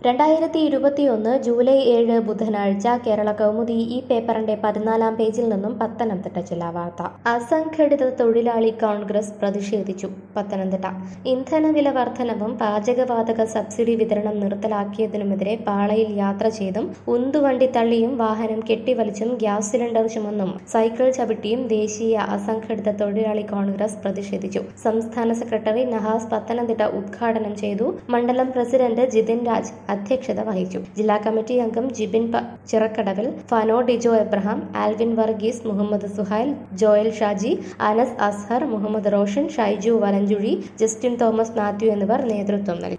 രണ്ടായിരത്തി ഇരുപത്തിയൊന്ന് ജൂലൈ ഏഴ് ബുധനാഴ്ച കേരള കൗമുദി ഈ പേപ്പറിന്റെ പതിനാലാം പേജിൽ നിന്നും പത്തനംതിട്ട ജില്ലാ വാർത്ത അസംഘടിത തൊഴിലാളി കോൺഗ്രസ് പ്രതിഷേധിച്ചു പത്തനംതിട്ട ഇന്ധനവില വർധനവും പാചകവാതക സബ്സിഡി വിതരണം നിർത്തലാക്കിയതിനുമെതിരെ പാളയിൽ യാത്ര ചെയ്തും ഉന്തുവണ്ടി തള്ളിയും വാഹനം കെട്ടിവലിച്ചും ഗ്യാസ് സിലിണ്ടർ ചുമന്നും സൈക്കിൾ ചവിട്ടിയും ദേശീയ അസംഘടിത തൊഴിലാളി കോൺഗ്രസ് പ്രതിഷേധിച്ചു സംസ്ഥാന സെക്രട്ടറി നഹാസ് പത്തനംതിട്ട ഉദ്ഘാടനം ചെയ്തു മണ്ഡലം പ്രസിഡന്റ് ജിതിൻ രാജ് അധ്യക്ഷത വഹിച്ചു ജില്ലാ കമ്മിറ്റി അംഗം ജിബിൻ പ- ചിറക്കടവിൽ ഫനോ ഡിജോ എബ്രഹാം ആൽവിൻ വർഗീസ് മുഹമ്മദ് സുഹൈൽ ജോയൽ ഷാജി അനസ് അസ്ഹർ മുഹമ്മദ് റോഷൻ ഷൈജു വലഞ്ചുഴി ജസ്റ്റിൻ തോമസ് മാത്യു എന്നിവർ നേതൃത്വം നൽകി